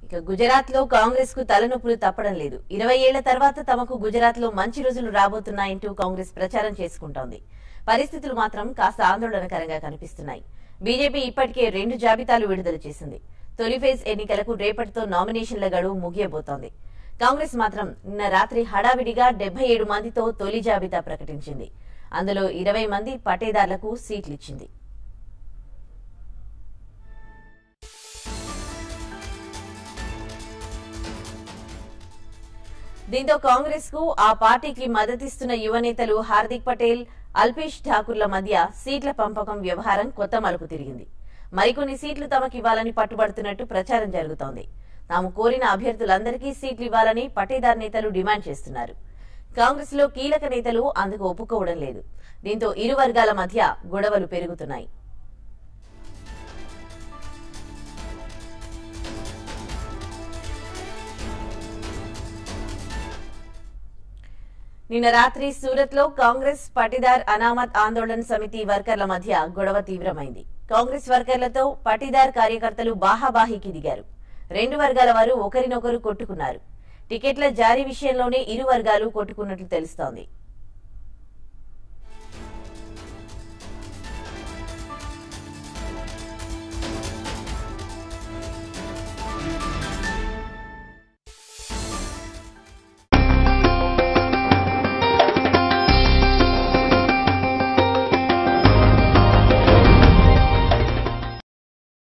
ఇక గుజరాత్ లో కాంగ్రెస్ కు తలనొప్పులు తప్పడం లేదు ఇరవై ఏళ్ల తర్వాత తమకు గుజరాత్ లో మంచి రోజులు రాబోతున్నాయంటూ కాంగ్రెస్ ప్రచారం చేసుకుంటోంది పరిస్థితులు మాత్రం కాస్త ఆందోళనకరంగా కనిపిస్తున్నాయి బీజేపీ ఇప్పటికే రెండు జాబితాలు విడుదల చేసింది తొలి ఫేజ్ ఎన్నికలకు రేపటితో నామినేషన్ల గడువు ముగియబోతోంది కాంగ్రెస్ మాత్రం నిన్న రాత్రి హడావిడిగా డెబ్బై ఏడు మందితో తొలి జాబితా ప్రకటించింది అందులో ఇరవై మంది పటేదార్లకు సీట్లిచ్చింది దీంతో కాంగ్రెస్ కు ఆ పార్టీకి మద్దతిస్తున్న యువ నేతలు హార్దిక్ పటేల్ అల్పేష్ ఠాకూర్ల మధ్య సీట్ల పంపకం వ్యవహారం కొత్త మలుపు తిరిగింది మరికొన్ని సీట్లు తమకివ్వాలని పట్టుబడుతున్నట్టు ప్రచారం జరుగుతోంది తాము కోరిన అభ్యర్థులందరికీ సీట్లు ఇవ్వాలని పటేదార్ నేతలు డిమాండ్ చేస్తున్నారు కాంగ్రెస్ లో కీలక నేతలు అందుకు ఒప్పుకోవడం లేదు దీంతో ఇరు వర్గాల మధ్య గొడవలు పెరుగుతున్నాయి నిన్న రాత్రి సూరత్ లో కాంగ్రెస్ పటిదార్ అనామత్ ఆందోళన్ సమితి వర్కర్ల మధ్య గొడవ తీవ్రమైంది కాంగ్రెస్ వర్కర్లతో పటిదార్ కార్యకర్తలు బాహాబాహికి దిగారు రెండు వర్గాల వారు ఒకరినొకరు కొట్టుకున్నారు టికెట్ల జారీ విషయంలోనే ఇరు వర్గాలు కొట్టుకున్నట్లు తెలుస్తోంది